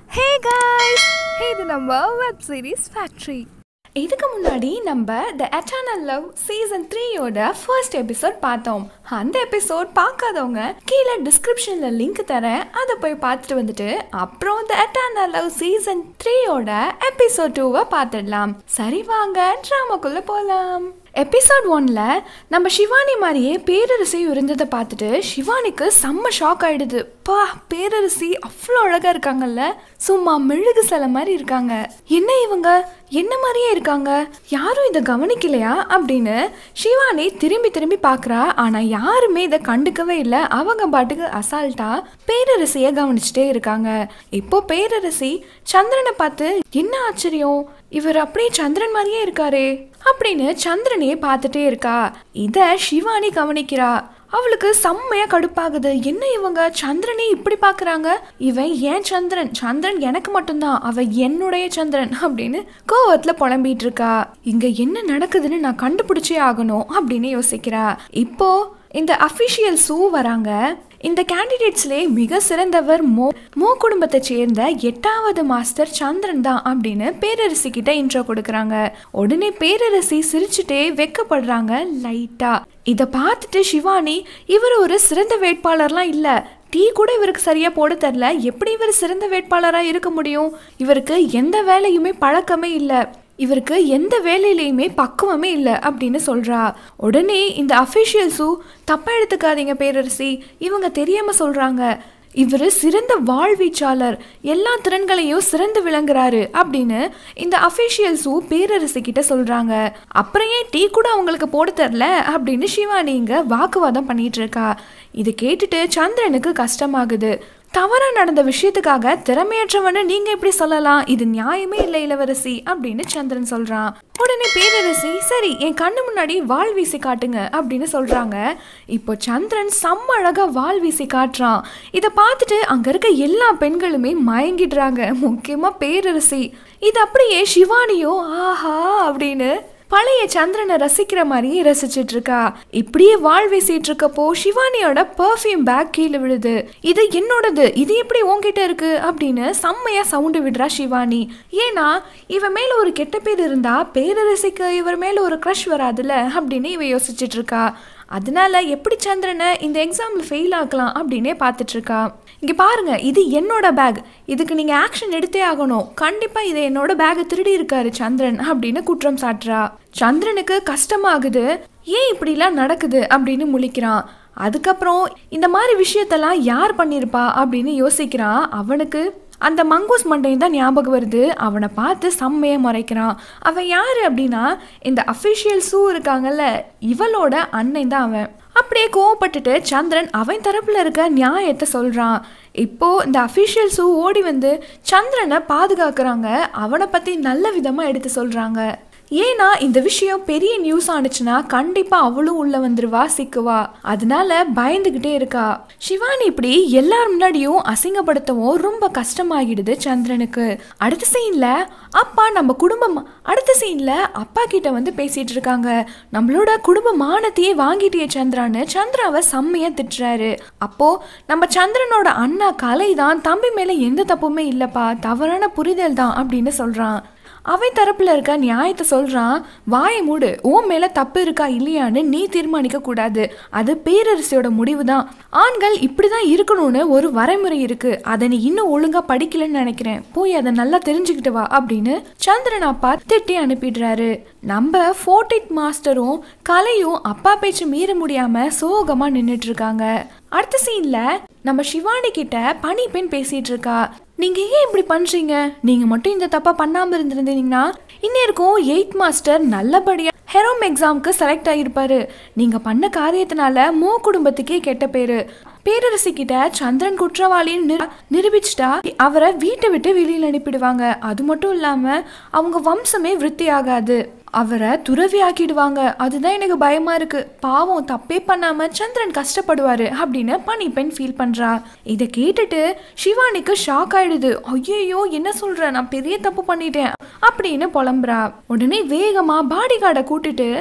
hey guys இது நம்ம web series factory இதுக்கு முன்னாடி நம்ம த எட்டர்னல் லவ் சீசன் த்ரீயோட ஃபர்ஸ்ட் எபிசோட் பார்த்தோம் அந்த எபிசோட் பார்க்காதவங்க கீழே டிஸ்கிரிப்ஷன்ல லிங்க் தரேன் அதை போய் பார்த்துட்டு வந்துட்டு அப்புறம் த எட்டர்னல் லவ் சீசன் த்ரீயோட எபிசோட் டூவை பார்த்துடலாம் சரி வாங்க ட்ராமாக்குள்ள போகலாம் எபிசோட் ஒன்ல நம்ம சிவானி மாதிரியே பேரரசி இருந்ததை பார்த்துட்டு சிவானிக்கு செம்ம ஷாக் ஆயிடுது பா பேரரசி அவ்வளோ அழகா இருக்காங்கல்ல சும்மா மெழுகு சிலை மாதிரி இருக்காங்க என்ன இவங்க என்ன மாதிரியே இருக்காங்க யாரும் இதை கவனிக்கலையா அப்படின்னு சிவானி திரும்பி திரும்பி பார்க்குறா ஆனால் யாருமே இதை கண்டுக்கவே இல்லை அவங்க பாட்டுக்கு அசால்ட்டா பேரரசியை கவனிச்சுட்டே இருக்காங்க இப்போ பேரரசி சந்திரனை பார்த்து என்ன ஆச்சரியம் இவர் அப்படியே சந்திரன் மாதிரியே இருக்காரே அப்படின்னு சந்திரனையே பார்த்துட்டே இருக்கா இதை சிவானி கவனிக்கிறா அவளுக்கு செம்மையா கடுப்பாகுது என்ன இவங்க சந்திரனை இப்படி பார்க்கறாங்க இவன் ஏன் சந்திரன் சந்திரன் எனக்கு மட்டும்தான் அவ என்னுடைய சந்திரன் அப்படின்னு கோவத்துல புலம்பிட்டு இருக்கா இங்க என்ன நடக்குதுன்னு நான் கண்டுபிடிச்சே ஆகணும் அப்படின்னு யோசிக்கிறா இப்போ இந்த அஃபிஷியல் சூ வராங்க இந்த கேண்டிடேட்ஸ்லேயே மிக சிறந்தவர் மோ மோ குடும்பத்தை சேர்ந்த எட்டாவது மாஸ்டர் சந்திரன் தான் அப்படின்னு பேரரசி கிட்ட இன்ட்ரோ கொடுக்குறாங்க உடனே பேரரசி சிரிச்சுட்டே வெக்கப்படுறாங்க லைட்டா இதை பார்த்துட்டு சிவானி இவர் ஒரு சிறந்த வேட்பாளர்லாம் இல்லை டீ கூட இவருக்கு சரியா போட தெரில எப்படி இவர் சிறந்த வேட்பாளராக இருக்க முடியும் இவருக்கு எந்த வேலையுமே பழக்கமே இல்லை இவருக்கு எந்த வேலையிலையுமே பக்குவமே இல்லை அப்படின்னு சொல்றா உடனே இந்த அஃபிஷியல்ஸும் தப்பா எடுத்துக்காதீங்க பேரரசி இவங்க தெரியாம சொல்றாங்க இவர் சிறந்த வாழ்வீச்சாளர் எல்லா திறன்களையும் சிறந்து விளங்குறாரு அப்படின்னு இந்த அஃபிஷியல்ஸும் பேரரசி கிட்ட சொல்றாங்க அப்புறம் ஏன் டீ கூட அவங்களுக்கு போட தெரில அப்படின்னு சிவானி இங்க வாக்குவாதம் பண்ணிட்டு இருக்கா இது கேட்டுட்டு சந்திரனுக்கு கஷ்டமாகுது தவறா நடந்த விஷயத்துக்காக திறமையற்றவன்னு நீங்க எப்படி சொல்லலாம் இது நியாயமே இல்லை இளவரசி அப்படின்னு சந்திரன் சொல்றான் உடனே பேரரசி சரி என் கண்ணு முன்னாடி வாள் வீசி காட்டுங்க அப்படின்னு சொல்றாங்க இப்போ சந்திரன் செம்ம அழகா வாள் வீசி காட்டுறான் இதை பார்த்துட்டு அங்க இருக்க எல்லா பெண்களுமே மயங்கிடுறாங்க முக்கியமா பேரரசி இது அப்படியே சிவானியோ ஆஹா அப்படின்னு பழைய சந்திரனை ரசிக்கிற மாதிரியே ரசிச்சிட்டு இருக்கா இப்படியே வாழ் வீசிட்டு இருக்கப்போ சிவானியோட பர்ஃப்யூம் பேக் கீழே விழுது இது என்னோடது இது எப்படி உன்கிட்ட இருக்கு அப்படின்னு செம்மையா சவுண்டு விடுறா சிவானி ஏன்னா இவ மேல ஒரு கெட்ட பேர் இருந்தா பேரரசிக்கு இவர் மேல ஒரு க்ரஷ் வராதுல்ல அப்படின்னு இவ யோசிச்சுட்டு இருக்கா அதனால எப்படி சந்திரனை இந்த எக்ஸாமில் ஃபெயில் ஆக்கலாம் அப்படின்னே பார்த்துட்டு இருக்கா இங்கே பாருங்க இது என்னோட பேக் இதுக்கு நீங்கள் ஆக்ஷன் எடுத்தே ஆகணும் கண்டிப்பாக இதை என்னோட பேக்கை திருடி இருக்காரு சந்திரன் அப்படின்னு குற்றம் சாட்டுறா சந்திரனுக்கு கஷ்டமாகுது ஏன் இப்படிலாம் நடக்குது அப்படின்னு முழிக்கிறான் அதுக்கப்புறம் இந்த மாதிரி விஷயத்தெல்லாம் யார் பண்ணியிருப்பா அப்படின்னு யோசிக்கிறான் அவனுக்கு அந்த மங்கூஸ் மண்டையும் தான் ஞாபகம் வருது அவனை பார்த்து செம்மையை மறைக்கிறான் அவன் யார் அப்படின்னா இந்த அஃபிஷியல் ஷூ இருக்காங்கல்ல இவளோட அண்ணன் தான் அவன் அப்படியே கோவப்பட்டுட்டு சந்திரன் அவன் தரப்புல இருக்க நியாயத்தை சொல்றான் இப்போ இந்த அஃபிஷியல்ஸும் ஓடி வந்து சந்திரனை பாதுகாக்கிறாங்க அவனை பத்தி நல்ல விதமா எடுத்து சொல்றாங்க ஏன்னா இந்த விஷயம் பெரிய நியூஸ் ஆனுச்சுன்னா கண்டிப்பா அவளும் உள்ள வந்துருவா சிக்குவா அதனால பயந்துகிட்டே இருக்கா சிவானி இப்படி எல்லார் முன்னாடியும் அசிங்கப்படுத்தவும் ரொம்ப கஷ்டமாகிடுது சந்திரனுக்கு அடுத்த சீன்ல அப்பா நம்ம குடும்பம் அடுத்த சீன்ல அப்பா கிட்ட வந்து பேசிட்டு இருக்காங்க நம்மளோட குடும்ப மானத்தையே வாங்கிட்டியே சந்திரான்னு சந்திராவை செம்மையா திட்டுறாரு அப்போ நம்ம சந்திரனோட அண்ணா கலை தான் தம்பி மேல எந்த தப்புமே இல்லப்பா தவறான புரிதல் தான் அப்படின்னு சொல்றான் அவன் தரப்புல இருக்க நியாயத்தை சொல்றான் வாயை மூடு உன் மேல தப்பு இருக்கா இல்லையான்னு நீ தீர்மானிக்க கூடாது அது பேரரசியோட முடிவு தான் ஆண்கள் இப்படிதான் இருக்கணும்னு ஒரு வரைமுறை இருக்கு அதை நீ இன்னும் ஒழுங்கா படிக்கலன்னு நினைக்கிறேன் போய் அதை நல்லா தெரிஞ்சுக்கிட்டு வா அப்படின்னு சந்திரன் அப்பா திட்டி அனுப்பிடுறாரு நம்ம ஃபோர்டித் மாஸ்டரும் கலையும் அப்பா பேச்சு மீற முடியாம சோகமா நின்றுட்டு இருக்காங்க அடுத்த சீன்ல நம்ம சிவானி கிட்ட பனி பெண் பேசிட்டு இருக்கா நீங்க ஏன் இப்படி பண்றீங்க நீங்க மட்டும் இந்த தப்பா பண்ணாம இருந்திருந்தீங்கன்னா இன்னும் எயித் மாஸ்டர் நல்லபடியா ஹெரோம் எக்ஸாம்க்கு செலக்ட் ஆகியிருப்பாரு நீங்க பண்ண காரியத்தினால மோ குடும்பத்துக்கே கெட்ட பேரு பேரரசி கிட்ட சந்திரன் குற்றவாளின்னு நிரு- நிரூபிச்சிட்டா அவரை வீட்டை விட்டு வெளியில் அனுப்பிடுவாங்க அது மட்டும் இல்லாம அவங்க வம்சமே விருத்தி ஆகாது அவரை துறவி ஆக்கிடுவாங்க அதுதான் எனக்கு பயமா இருக்கு பாவம் தப்பே பண்ணாம சந்திரன் கஷ்டப்படுவாரு அப்படின்னு பனி பெண் ஃபீல் பண்றா இதை கேட்டுட்டு சிவானிக்கு ஷாக் ஆயிடுது ஐயோ என்ன சொல்ற நான் பெரிய தப்பு பண்ணிட்டேன் அப்படின்னு புலம்புறா உடனே வேகமா பாடி கார்டை கூட்டிட்டு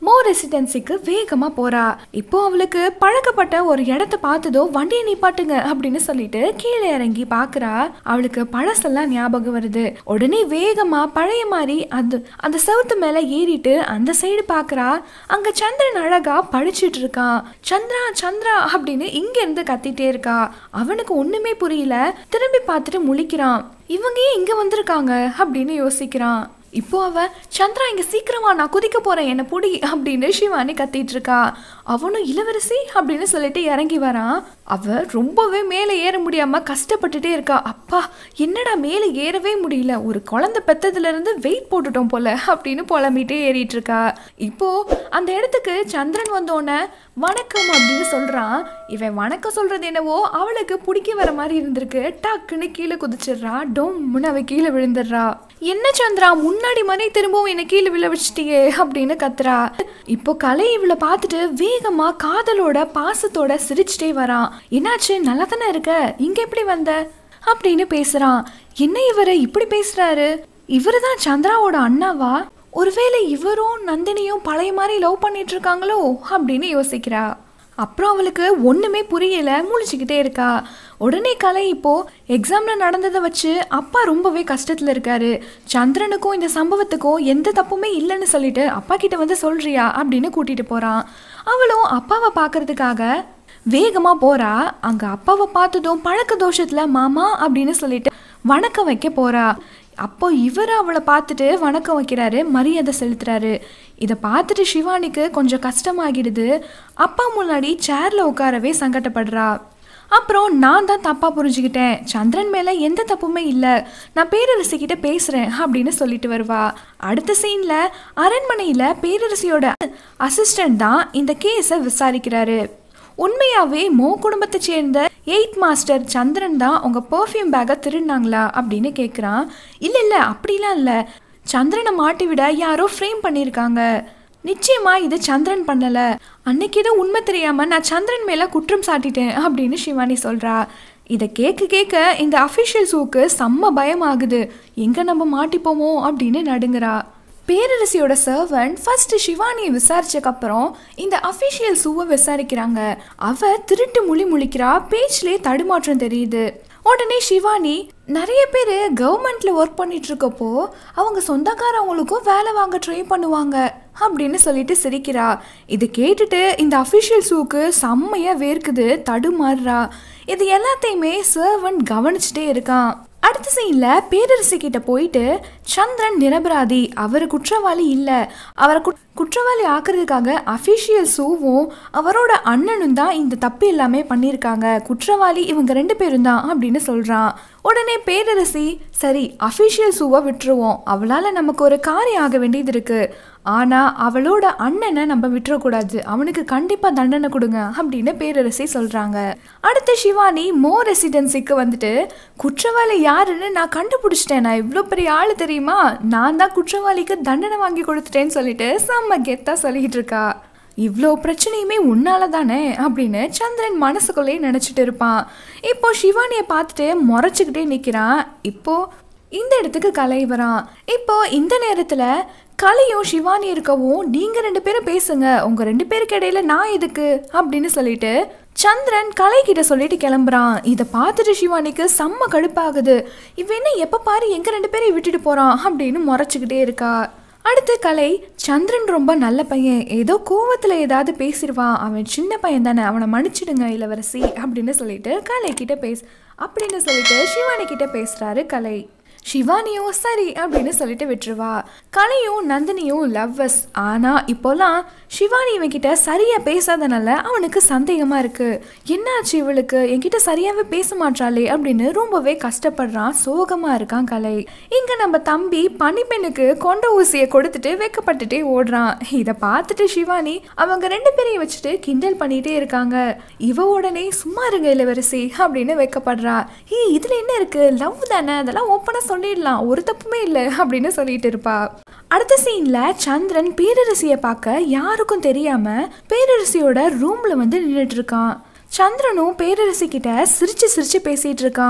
மோ ரெசிடென்சிக்கு வேகமா போறா இப்போ அவளுக்கு பழக்கப்பட்ட ஒரு இடத்த பார்த்ததோ வண்டியை நிப்பாட்டுங்க அப்படின்னு சொல்லிட்டு கீழே இறங்கி பாக்குறா அவளுக்கு பழசெல்லாம் ஞாபகம் வருது உடனே வேகமா பழைய மாதிரி அது அந்த செவுத்து மேல ஏறிட்டு அந்த சைடு பாக்குறா அங்க சந்திரன் அழகா படிச்சிட்டு இருக்கான் சந்திரா சந்திரா அப்படின்னு இங்க இருந்து கத்திட்டே இருக்கா அவனுக்கு ஒண்ணுமே புரியல திரும்பி பார்த்துட்டு முழிக்கிறான் இவங்க ஏன் இங்க வந்திருக்காங்க அப்படின்னு யோசிக்கிறான் இப்போ அவ சந்திரா இங்க சீக்கிரமா நான் குதிக்க போறேன் என்ன புடி அப்படின்னு சிவானி கத்திட்டு இருக்கா அவனும் இளவரசி அப்படின்னு சொல்லிட்டு இறங்கி வரான் அவ ரொம்பவே மேலே ஏற முடியாம கஷ்டப்பட்டுட்டே இருக்கா அப்பா என்னடா மேலே ஏறவே முடியல ஒரு குழந்தை பெத்ததுல இருந்து வெயிட் போட்டுட்டோம் போல அப்படின்னு புலம்பிட்டே ஏறிட்டு இருக்கா இப்போ அந்த இடத்துக்கு சந்திரன் வந்தோடனே வணக்கம் அப்படின்னு சொல்றான் இவன் வணக்கம் சொல்றது என்னவோ அவளுக்கு பிடிக்க வர மாதிரி இருந்திருக்கு டக்குன்னு கீழே குதிச்சிடுறா டொம்முன்னு அவ கீழே விழுந்துடுறா என்ன சந்திரா முன்னாடி மாதிரி திரும்பவும் என்ன கீழே விழ வச்சிட்டியே அப்படின்னு கத்துறா இப்போ கலை இவளை பார்த்துட்டு வேகமா காதலோட பாசத்தோட சிரிச்சிட்டே வரான் என்னாச்சு நல்லா தானே இருக்க இங்க எப்படி வந்த அப்படின்னு பேசுறான் என்ன இவரு இப்படி பேசுறாரு இவரு தான் சந்திராவோட அண்ணாவா ஒருவேளை இவரும் நந்தினியும் பழைய மாதிரி லவ் பண்ணிட்டு இருக்காங்களோ அப்படின்னு யோசிக்கிறா அப்புறம் அவளுக்கு ஒண்ணுமே புரியல முழிச்சுக்கிட்டே இருக்கா உடனே கலை இப்போ எக்ஸாம்ல நடந்ததை வச்சு அப்பா ரொம்பவே கஷ்டத்துல இருக்காரு சந்திரனுக்கும் இந்த சம்பவத்துக்கும் எந்த தப்புமே இல்லைன்னு சொல்லிட்டு அப்பா கிட்ட வந்து சொல்றியா அப்படின்னு கூட்டிட்டு போறான் அவளும் அப்பாவை பார்க்கறதுக்காக வேகமா போறா அங்க அப்பாவை பார்த்ததும் பழக்க தோஷத்துல மாமா அப்படின்னு சொல்லிட்டு வணக்கம் வைக்க போறா அப்போ இவர் அவளை பார்த்துட்டு வணக்கம் வைக்கிறாரு மரியாதை செலுத்துறாரு இதை பார்த்துட்டு சிவானிக்கு கொஞ்சம் கஷ்டமாகிடுது அப்பா முன்னாடி சேர்ல உட்காரவே சங்கடப்படுறா அப்புறம் நான் தான் தப்பா புரிஞ்சுக்கிட்டேன் சந்திரன் மேல எந்த தப்புமே இல்லை நான் பேரரசி கிட்ட பேசுறேன் அப்படின்னு சொல்லிட்டு வருவா அடுத்த சீன்ல அரண்மனையில பேரரசியோட அசிஸ்டன்ட் தான் இந்த கேஸை விசாரிக்கிறாரு உண்மையாவே மோ குடும்பத்தை சேர்ந்த எயிட் மாஸ்டர் சந்திரன் தான் உங்க பெர்ஃப்யூம் பேக்கை திருடினாங்களா அப்படின்னு கேட்குறான் இல்லை இல்லை அப்படிலாம் இல்லை சந்திரனை மாட்டி விட யாரோ ஃப்ரேம் பண்ணியிருக்காங்க நிச்சயமா இது சந்திரன் பண்ணல அன்னைக்கு ஏதோ உண்மை தெரியாம நான் சந்திரன் மேல குற்றம் சாட்டிட்டேன் அப்படின்னு சிவானி சொல்றா இதை கேட்க கேட்க இந்த அஃபிஷியல்ஸுக்கு செம்ம பயம் ஆகுது எங்க நம்ம மாட்டிப்போமோ அப்படின்னு நடுங்குறா பேரரசியோட சர்வன்ட் ஃபர்ஸ்ட் சிவானியை விசாரிச்சக்கப்புறம் இந்த அஃபிஷியல் சூவை விசாரிக்கிறாங்க அவ திருட்டு முழி முழிக்கிறா பேச்சிலே தடுமாற்றம் தெரியுது உடனே சிவானி நிறைய பேர் கவர்மெண்ட்ல ஒர்க் பண்ணிட்டு இருக்கப்போ அவங்க சொந்தக்காரவங்களுக்கும் வேலை வாங்க ட்ரை பண்ணுவாங்க அப்படின்னு சொல்லிட்டு சிரிக்கிறா இது கேட்டுட்டு இந்த அஃபிஷியல் ஷூக்கு செம்மையா வேர்க்குது தடுமாறுறா இது எல்லாத்தையுமே சர்வன்ட் கவனிச்சுட்டே இருக்கான் அடுத்த சீன்ல பேரரசி கிட்ட போயிட்டு சந்திரன் நிரபராதி அவர் குற்றவாளி இல்ல அவரை குட்- குற்றவாளி ஆக்குறதுக்காக அஃபிஷியல் சூவும் அவரோட அண்ணனும் தான் இந்த தப்பு எல்லாமே பண்ணியிருக்காங்க குற்றவாளி இவங்க ரெண்டு பேரும் தான் அப்படின்னு சொல்றான் உடனே பேரரசி சரி அஃபிஷியல் சூவை விட்டுருவோம் அவளால நமக்கு ஒரு காரியம் ஆக வேண்டியது இருக்கு ஆனா அவளோட அண்ணனை நம்ம விட்டுறக்கூடாது அவனுக்கு கண்டிப்பா தண்டனை கொடுங்க அப்படின்னு பேரரசி சொல்றாங்க அடுத்து சிவானி மோ ரெசிடென்சிக்கு வந்துட்டு குற்றவாளி யாருன்னு நான் கண்டுபிடிச்சிட்டேன் நான் இவ்வளோ பெரிய ஆள் தெரியுமா நான் தான் குற்றவாளிக்கு தண்டனை வாங்கி கொடுத்துட்டேன்னு சொல்லிட்டு செம்ம கெத்தா சொல்லிட்டு இருக்கா இவ்வளோ பிரச்சனையுமே உன்னால தானே அப்படின்னு சந்திரன் மனசுக்குள்ளேயே நினச்சிட்டு இருப்பான் இப்போ சிவானியை பார்த்துட்டு முறைச்சிக்கிட்டே நிற்கிறான் இப்போ இந்த இடத்துக்கு கலை வரான் இப்போ இந்த நேரத்தில் கலையும் சிவானி இருக்கவும் நீங்க ரெண்டு பேரும் பேசுங்க உங்க ரெண்டு பேருக்கு இடையில நான் எதுக்கு அப்படின்னு சொல்லிட்டு சந்திரன் கலை கிட்ட சொல்லிட்டு கிளம்புறான் இதை பார்த்துட்டு சிவானிக்கு செம்ம கடுப்பாகுது இவன் என்ன எப்ப பாரு எங்க ரெண்டு பேரையும் விட்டுட்டு போறான் அப்படின்னு முறைச்சிக்கிட்டே இருக்கா அடுத்து கலை சந்திரன் ரொம்ப நல்ல பையன் ஏதோ கோவத்துல ஏதாவது பேசிடுவான் அவன் சின்ன பையன் தானே அவனை மன்னிச்சிடுங்க இளவரசி அப்படின்னு சொல்லிட்டு கலை கிட்ட பேச அப்படின்னு சொல்லிட்டு சிவானி கிட்ட பேசுறாரு கலை சிவானியும் சரி அப்படின்னு சொல்லிட்டு விட்டுருவா கலையும் நந்தினியும் லவ்வஸ் ஆனா இப்போலாம் சிவானி இவன்கிட்ட சரியா பேசாதனால அவனுக்கு சந்தேகமா இருக்கு என்னாச்சு இவளுக்கு என்கிட்ட சரியாவே பேச மாட்டாளே அப்படின்னு ரொம்பவே கஷ்டப்படுறான் சோகமா இருக்கான் கலை இங்க நம்ம தம்பி பனிப்பெண்ணுக்கு கொண்ட ஊசியை கொடுத்துட்டு வெக்கப்பட்டுட்டே ஓடுறான் இதை பார்த்துட்டு சிவானி அவங்க ரெண்டு பேரையும் வச்சுட்டு கிண்டல் பண்ணிட்டே இருக்காங்க இவ உடனே சும்மா இருங்க இளவரசி அப்படின்னு வெக்கப்படுறா ஏய் இதுல என்ன இருக்கு லவ் தானே அதெல்லாம் ஓப்பனா சொல்லிடலாம் ஒரு தப்புமே இல்லை அப்படின்னு சொல்லிட்டு இருப்பா அடுத்த சீன்ல சந்திரன் பேரரசியை பார்க்க யாருக்கும் தெரியாம பேரரசியோட ரூம்ல வந்து நின்றுட்டு இருக்கான் சந்திரனும் பேரரசி கிட்ட சிரிச்சு சிரிச்சு பேசிட்டு இருக்கான்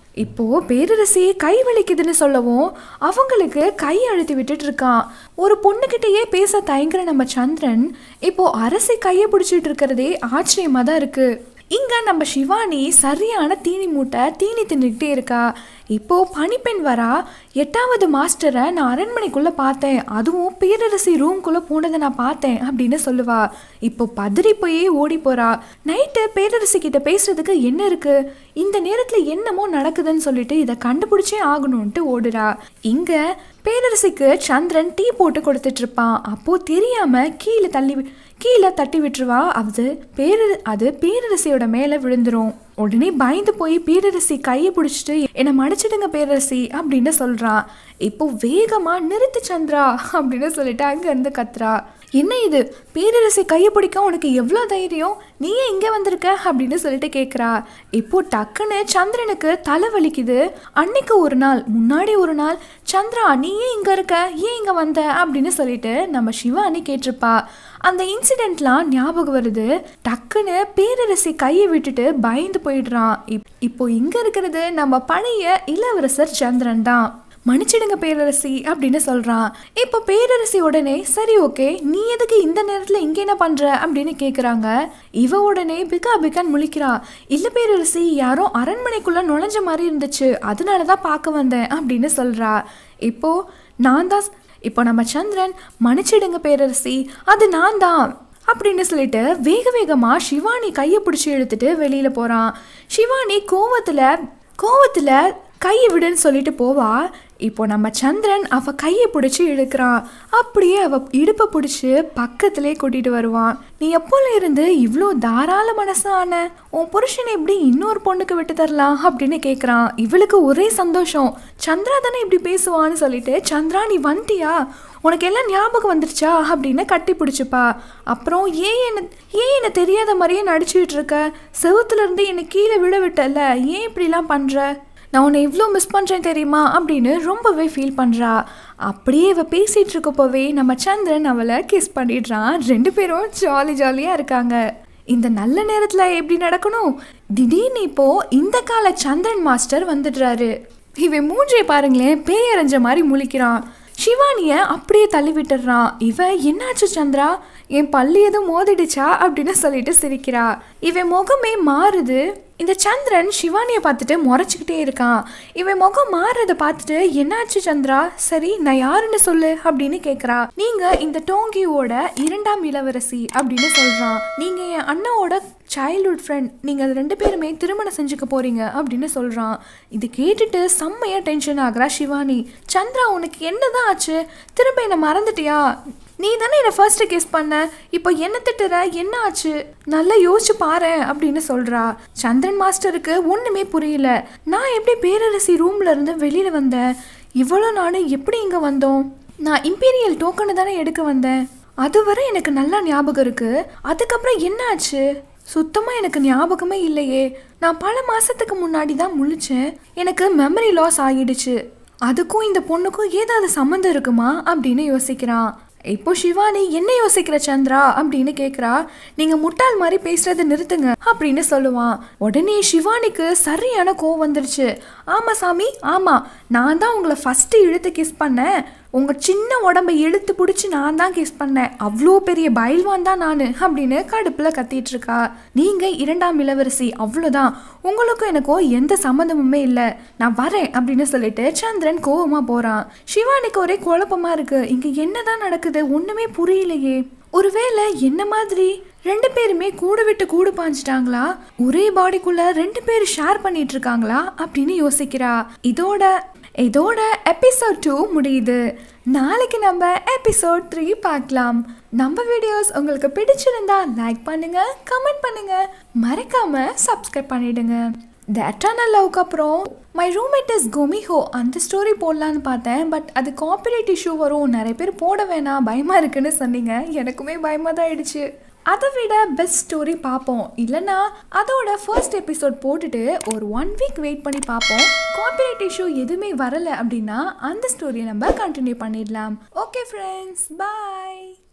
இப்போ பேரரசி கை வலிக்குதுன்னு சொல்லவும் அவங்களுக்கு கை அழுத்தி விட்டுட்டு இருக்கான் ஒரு பொண்ணுகிட்டயே பேச தயங்குற நம்ம சந்திரன் இப்போ அரசி கையை பிடிச்சிட்டு இருக்கிறதே ஆச்சரியமா தான் இருக்கு இங்க நம்ம சிவானி சரியான தீனி மூட்டை தீனி தின்னுக்கிட்டே இருக்கா இப்போ பனிப்பெண் வரா எட்டாவது மாஸ்டரை நான் அரண்மனைக்குள்ள பார்த்தேன் அதுவும் பேரரசி ரூம்குள்ள போனதை நான் பார்த்தேன் அப்படின்னு சொல்லுவா இப்போ பதறி போய் ஓடி போறா நைட்டு பேரரசி கிட்ட பேசுறதுக்கு என்ன இருக்கு இந்த நேரத்துல என்னமோ நடக்குதுன்னு சொல்லிட்டு இதை கண்டுபிடிச்சே ஆகணும்ட்டு ஓடுறா இங்க பேரரசிக்கு சந்திரன் டீ போட்டு கொடுத்துட்டு இருப்பான் அப்போ தெரியாம கீழே தள்ளி வி- கீழே தட்டி விட்டுருவா அது பேரர அது பேரரசியோட மேலே விழுந்துரும் உடனே பயந்து போய் பேரரசி கையை பிடிச்சிட்டு என்னை மடிச்சிடுங்க பேரரசி அப்படின்னு சொல்றான் இப்போ வேகமா நிறுத்து சந்திரா அப்படின்னு சொல்லிட்டு அங்க இருந்து கத்துறா என்ன இது பேரரசி கையை பிடிக்க உனக்கு எவ்வளோ தைரியம் நீ ஏன் இங்கே வந்திருக்க அப்படின்னு சொல்லிட்டு கேட்குறா இப்போ டக்குன்னு சந்திரனுக்கு தலை வலிக்குது அன்னைக்கு ஒரு நாள் முன்னாடி ஒரு நாள் சந்திரா நீ ஏன் இங்கே இருக்க ஏன் இங்கே வந்த அப்படின்னு சொல்லிட்டு நம்ம சிவானி கேட்டிருப்பா அந்த இன்சிடென்ட்லாம் ஞாபகம் வருது டக்குன்னு பேரரசி கையை விட்டுட்டு பயந்து போயிடுறான் இப்- இப்போ இங்க இருக்கிறது நம்ம பழைய இளவரசர் சந்திரன் தான் மன்னிச்சிடுங்க பேரரசி அப்படின்னு சொல்றான் இப்போ பேரரசி உடனே சரி ஓகே நீ எதுக்கு இந்த நேரத்துல இங்க என்ன பண்ற அப்படின்னு கேக்குறாங்க இவ உடனே பிகா பிகான் முழிக்கிறா இல்ல பேரரசி யாரோ அரண்மனைக்குள்ள நுழைஞ்ச மாதிரி இருந்துச்சு அதனாலதான் பார்க்க வந்தேன் அப்படின்னு சொல்றா இப்போ நான் தான் இப்போ நம்ம சந்திரன் மன்னிச்சிடுங்க பேரரசி அது நான் தான் அப்படின்னு சொல்லிட்டு வேக வேகமா சிவானி கையை பிடிச்சி இழுத்துட்டு வெளியில போறான் சிவானி கோவத்துல கோவத்துல கையை விடுன்னு சொல்லிட்டு போவா இப்போ நம்ம சந்திரன் அவ கையை பிடிச்சி இழுக்கிறான் அப்படியே அவ இடுப்பை பிடிச்சி பக்கத்திலே கூட்டிட்டு வருவான் நீ எப்போல இருந்து இவ்வளோ தாராள மனசான உன் புருஷனை எப்படி இன்னொரு பொண்ணுக்கு விட்டு தரலாம் அப்படின்னு கேட்குறான் இவளுக்கு ஒரே சந்தோஷம் சந்திரா தானே இப்படி பேசுவான்னு சொல்லிட்டு சந்திரா நீ வந்துட்டியா உனக்கு எல்லாம் ஞாபகம் வந்துருச்சா அப்படின்னு கட்டி பிடிச்சிப்பா அப்புறம் ஏன் என்ன ஏன் என்ன தெரியாத மாதிரியே நடிச்சுட்டு இருக்க செவுத்துல இருந்து என்னை கீழே விட விட்டல ஏன் இப்படிலாம் பண்ற நான் உன்னை இவ்வளோ மிஸ் பண்ணுறேன் தெரியுமா அப்படின்னு ரொம்பவே ஃபீல் பண்ணுறா அப்படியே இவ பேசிகிட்டு இருக்கப்போவே நம்ம சந்திரன் அவளை கிஸ் பண்ணிடுறான் ரெண்டு பேரும் ஜாலி ஜாலியாக இருக்காங்க இந்த நல்ல நேரத்தில் எப்படி நடக்கணும் திடீர்னு இப்போ இந்த கால சந்திரன் மாஸ்டர் வந்துடுறாரு இவன் மூஞ்சை பாருங்களேன் பேயறிஞ்ச மாதிரி முழிக்கிறான் சிவானிய அப்படியே தள்ளி விட்டுடுறான் இவ என்னாச்சு சந்திரா என் பள்ளி எதுவும் மோதிடுச்சா அப்படின்னு சொல்லிட்டு சிரிக்கிறா இவன் முகமே மாறுது இந்த சந்திரன் சிவானியை பார்த்துட்டு முறைச்சிக்கிட்டே இருக்கான் இவன் முகம் மாறுறத பார்த்துட்டு என்னாச்சு சந்திரா சரி நான் யாருன்னு சொல்லு அப்படின்னு கேட்குறா நீங்க இந்த டோங்கியோட இரண்டாம் இளவரசி அப்படின்னு சொல்றான் நீங்க என் அண்ணாவோட சைல்ட்ஹுட் ஃப்ரெண்ட் நீங்க அது ரெண்டு பேருமே திருமணம் செஞ்சுக்க போறீங்க அப்படின்னு சொல்றான் இது கேட்டுட்டு செம்மையா டென்ஷன் ஆகுறா சிவானி சந்திரா உனக்கு என்னதான் ஆச்சு திரும்ப என்ன மறந்துட்டியா நீ தானே என்னை ஃபர்ஸ்ட் கிஸ் பண்ண இப்போ என்ன திட்டுற என்ன ஆச்சு நல்லா யோசிச்சு பாரு அப்படின்னு சொல்றா சந்திரன் மாஸ்டருக்கு ஒண்ணுமே புரியல நான் எப்படி பேரரசி ரூம்ல இருந்து வெளியில வந்தேன் இவ்வளோ நாள் எப்படி இங்க வந்தோம் நான் இம்பீரியல் டோக்கனை தானே எடுக்க வந்தேன் அதுவரை எனக்கு நல்லா ஞாபகம் இருக்கு அதுக்கப்புறம் என்ன ஆச்சு சுத்தமா எனக்கு ஞாபகமே இல்லையே நான் பல மாசத்துக்கு முன்னாடி தான் முழிச்சேன் எனக்கு மெமரி லாஸ் ஆகிடுச்சு அதுக்கும் இந்த பொண்ணுக்கும் ஏதாவது சம்மந்தம் இருக்குமா அப்படின்னு யோசிக்கிறான் இப்போ சிவானி என்ன யோசிக்கிற சந்திரா அப்படின்னு கேக்குறா நீங்க முட்டாள் மாதிரி பேசுறதை நிறுத்துங்க அப்படின்னு சொல்லுவான் உடனே சிவானிக்கு சரியான கோவம் வந்துருச்சு ஆமா சாமி ஆமா நான் தான் உங்களை ஃபர்ஸ்ட் இழுத்து கிஸ் பண்ணேன் உங்க சின்ன உடம்பை இழுத்து பிடிச்சி நான் தான் கிஸ் பண்ணேன் அவ்வளோ பெரிய பயில்வான் தான் நான் அப்படின்னு கடுப்புல கத்திட்டு இருக்கா நீங்க இரண்டாம் இளவரசி அவ்வளோதான் உங்களுக்கும் எனக்கும் எந்த சம்மந்தமுமே இல்லை நான் வரேன் அப்படின்னு சொல்லிட்டு சந்திரன் கோவமா போறான் சிவானிக்கு ஒரே குழப்பமா இருக்கு இங்க என்னதான் நடக்குது ஒண்ணுமே புரியலையே ஒருவேளை என்ன மாதிரி ரெண்டு பேருமே கூட விட்டு கூடு பாஞ்சிட்டாங்களா ஒரே பாடிக்குள்ள ரெண்டு பேர் ஷேர் பண்ணிட்டு இருக்காங்களா அப்படின்னு யோசிக்கிறா இதோட இதோட எபிசோட் டூ முடியுது நாளைக்கு நம்ம எபிசோட் த்ரீ பார்க்கலாம் நம்ம வீடியோஸ் உங்களுக்கு பிடிச்சிருந்தா லைக் பண்ணுங்க கமெண்ட் பண்ணுங்க மறக்காம சப்ஸ்கிரைப் பண்ணிடுங்க த எட்டர்னல் லவ்க்கு அப்புறம் மை ரூம்மேட் இஸ் கோமிஹோ அந்த ஸ்டோரி போடலான்னு பார்த்தேன் பட் அது காப்பிரைட் இஷ்யூ வரும் நிறைய பேர் போட வேணாம் பயமாக இருக்குன்னு சொன்னீங்க எனக்குமே பயமாக தான் ஆயிடுச்சு அதை விட பெஸ்ட் ஸ்டோரி பார்ப்போம் இல்லைன்னா அதோட ஃபர்ஸ்ட் எபிசோட் போட்டுட்டு ஒரு ஒன் வீக் வெயிட் பண்ணி பார்ப்போம் காப்பிரைட் இஷ்யூ எதுவுமே வரலை அப்படின்னா அந்த ஸ்டோரியை நம்ம கண்டினியூ பண்ணிடலாம் ஓகே ஃப்ரெண்ட்ஸ் பாய்